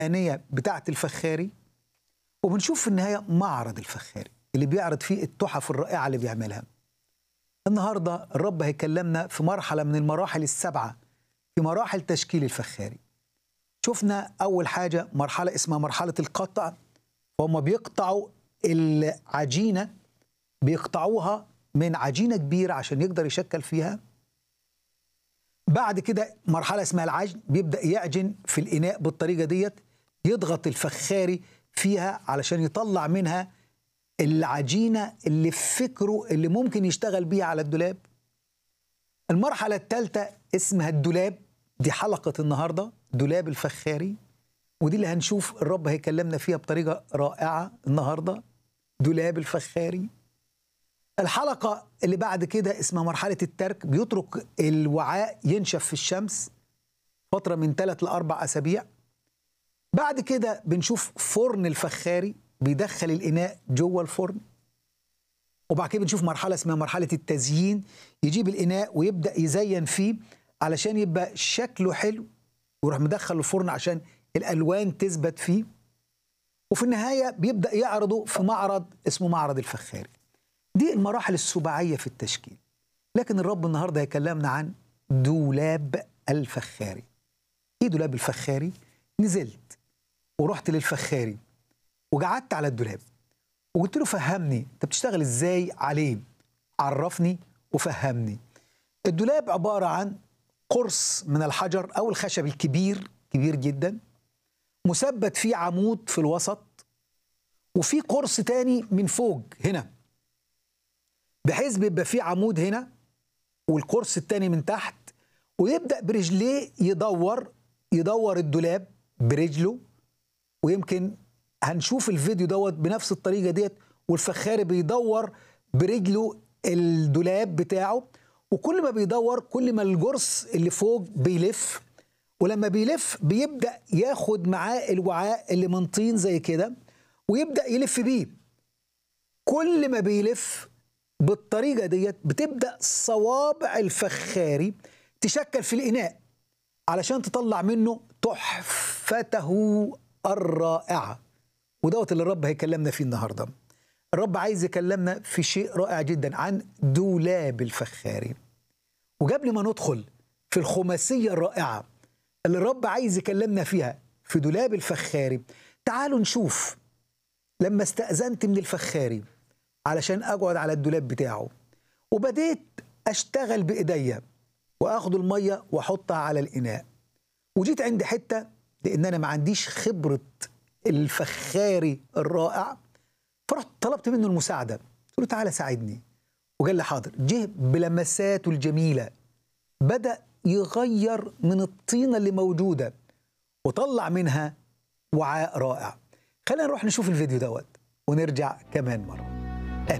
الآنية بتاعة الفخاري وبنشوف في النهاية معرض الفخاري اللي بيعرض فيه التحف الرائعة اللي بيعملها النهاردة الرب هيكلمنا في مرحلة من المراحل السبعة في مراحل تشكيل الفخاري شفنا أول حاجة مرحلة اسمها مرحلة القطع وهم بيقطعوا العجينة بيقطعوها من عجينة كبيرة عشان يقدر يشكل فيها بعد كده مرحلة اسمها العجن بيبدأ يعجن في الإناء بالطريقة ديت يضغط الفخاري فيها علشان يطلع منها العجينة اللي في فكره اللي ممكن يشتغل بيها على الدولاب المرحلة الثالثة اسمها الدولاب دي حلقة النهاردة دولاب الفخاري ودي اللي هنشوف الرب هيكلمنا فيها بطريقة رائعة النهاردة دولاب الفخاري الحلقة اللي بعد كده اسمها مرحلة الترك بيترك الوعاء ينشف في الشمس فترة من ثلاث لأربع أسابيع بعد كده بنشوف فرن الفخاري بيدخل الإناء جوه الفرن وبعد كده بنشوف مرحلة اسمها مرحلة التزيين يجيب الإناء ويبدأ يزين فيه علشان يبقى شكله حلو ويروح مدخل الفرن عشان الألوان تثبت فيه وفي النهاية بيبدأ يعرضه في معرض اسمه معرض الفخاري دي المراحل السباعية في التشكيل لكن الرب النهاردة يكلمنا عن دولاب الفخاري ايه دولاب الفخاري نزلت ورحت للفخاري وقعدت على الدولاب وقلت له فهمني انت بتشتغل ازاي عليه عرفني وفهمني الدولاب عبارة عن قرص من الحجر او الخشب الكبير كبير جدا مثبت فيه عمود في الوسط وفي قرص تاني من فوق هنا بحيث بيبقى فيه عمود هنا والقرص التاني من تحت ويبدأ برجليه يدور يدور الدولاب برجله ويمكن هنشوف الفيديو دوت بنفس الطريقة ديت والفخاري بيدور برجله الدولاب بتاعه وكل ما بيدور كل ما الجرس اللي فوق بيلف ولما بيلف بيبدأ ياخد معاه الوعاء اللي من طين زي كده ويبدأ يلف بيه كل ما بيلف بالطريقة ديت بتبدأ صوابع الفخاري تشكل في الإناء علشان تطلع منه تحفته الرائعة ودوت اللي الرب هيكلمنا فيه النهاردة الرب عايز يكلمنا في شيء رائع جدا عن دولاب الفخاري وقبل ما ندخل في الخماسية الرائعة اللي الرب عايز يكلمنا فيها في دولاب الفخاري تعالوا نشوف لما استأذنت من الفخاري علشان أقعد على الدولاب بتاعه وبديت أشتغل بإيديا وأخد المية وأحطها على الإناء وجيت عند حتة لأن أنا ما عنديش خبرة الفخاري الرائع فرحت طلبت منه المساعدة قلت له تعالى ساعدني وقال لي حاضر جه بلمساته الجميلة بدأ يغير من الطينة اللي موجودة وطلع منها وعاء رائع خلينا نروح نشوف الفيديو دوت ونرجع كمان مرة